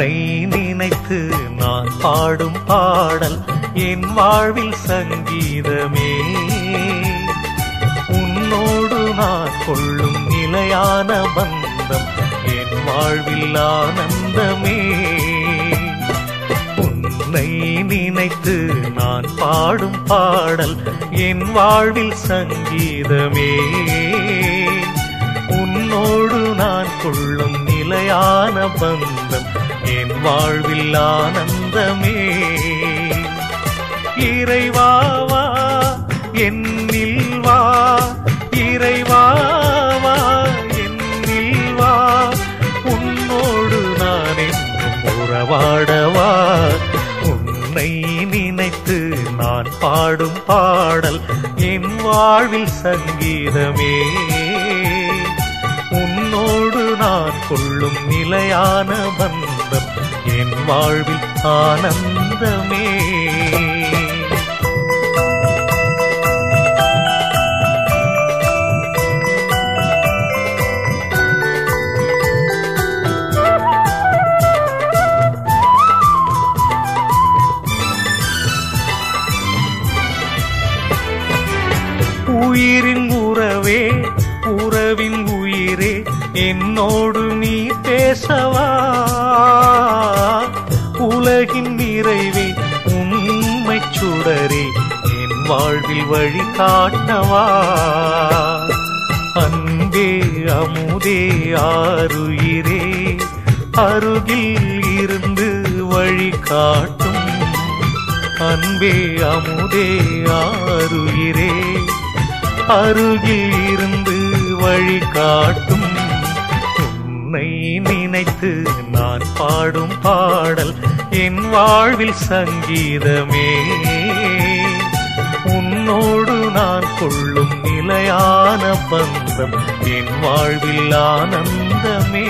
உன்னை நினைத்து நான் பாடும் பாடல் என் வாழ்வில் சங்கீதமே உன்னோடு நான் கொள்ளும் நிலையான பந்தம் என் வாழ்வில் ஆனந்தமே உன்னை நினைத்து நான் பாடும் பாடல் என் வாழ்வில் சங்கீதமே உன்னோடு நான் கொள்ளும் நிலையான பந்தம் என் வாழ்வில் ஆனந்தமே இறைவாவா என்னில் வா இறைவாவா என்னில் வா உன்னோடு நான் என்றும் உறவாடவா உன்னை நினைத்து நான் பாடும் பாடல் என் வாழ்வில் சங்கீதமே உன்னோடு நான் கொள்ளும் நிலையான பந்தம் என் வாழ்வில் ஆனந்தமே உயிரின் உறவே உறவின் உயிரே என்னோடு நீ பேசவா உலகின் நிறைவே உண்மை சுடரே என் வாழ்வில் வழி காட்டவா அன்பே அமுதே ஆருயிரே அருகில் இருந்து வழி காட்டும் அன்பே அமுதே ஆருயிரே அருகில் இருந்து வழி காட்டும் உன்னை நினைத்து நான் பாடும் பாடல் என் வாழ்வில் சங்கீதமே உன்னோடு நான் கொள்ளும் நிலையான பந்தம் என் வாழ்வில் ஆனந்தமே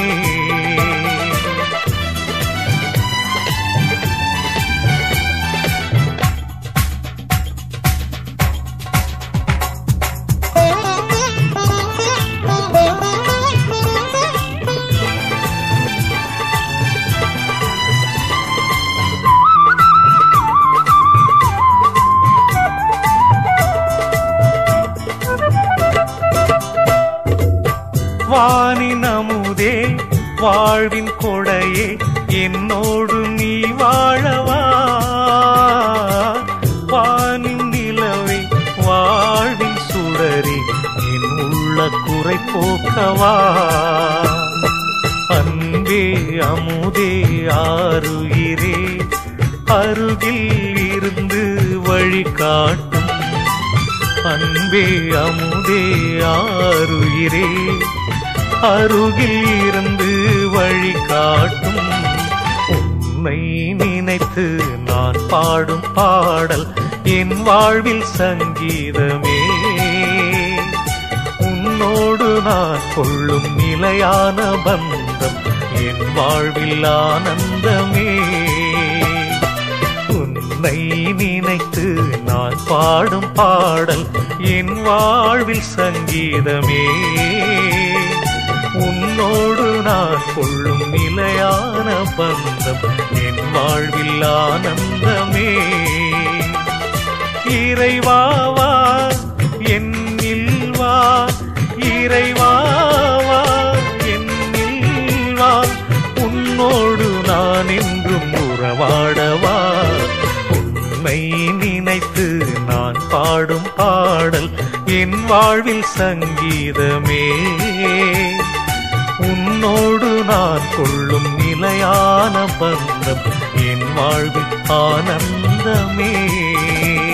வானின் அமுதே வாழ்வின் கொடையே என்னோடு நீ வாழவா வானின் நிலவே வாழ்வின் சுடரே என் உள்ள குறை போக்கவா அன்பே அமுதே ஆருயிரே அருகில் இருந்து வழி காட்டும் அன்பே அமுதே ஆருயிரே அருகில் இருந்து வழி காட்டும் உன்னை நினைத்து நான் பாடும் பாடல் என் வாழ்வில் சங்கீதமே உன்னோடு நான் கொள்ளும் நிலையான பந்தம் என் வாழ்வில் ஆனந்தமே உன்னை நினைத்து நான் பாடும் பாடல் என் வாழ்வில் சங்கீதமே உன்னோடு நான் கொள்ளும் நிலையான பந்தம் என் வாழ்வில் ஆனந்தமே இறைவாவா என்னில் வா இறைவாவா என்னில் வா உன்னோடு நான் என்றும் உறவாடவா உன்னை நினைத்து நான் பாடும் பாடல் என் வாழ்வில் சங்கீதமே உன்னோடு நான் கொள்ளும் நிலையான பந்தம் என் வாழ்வில் ஆனந்தமே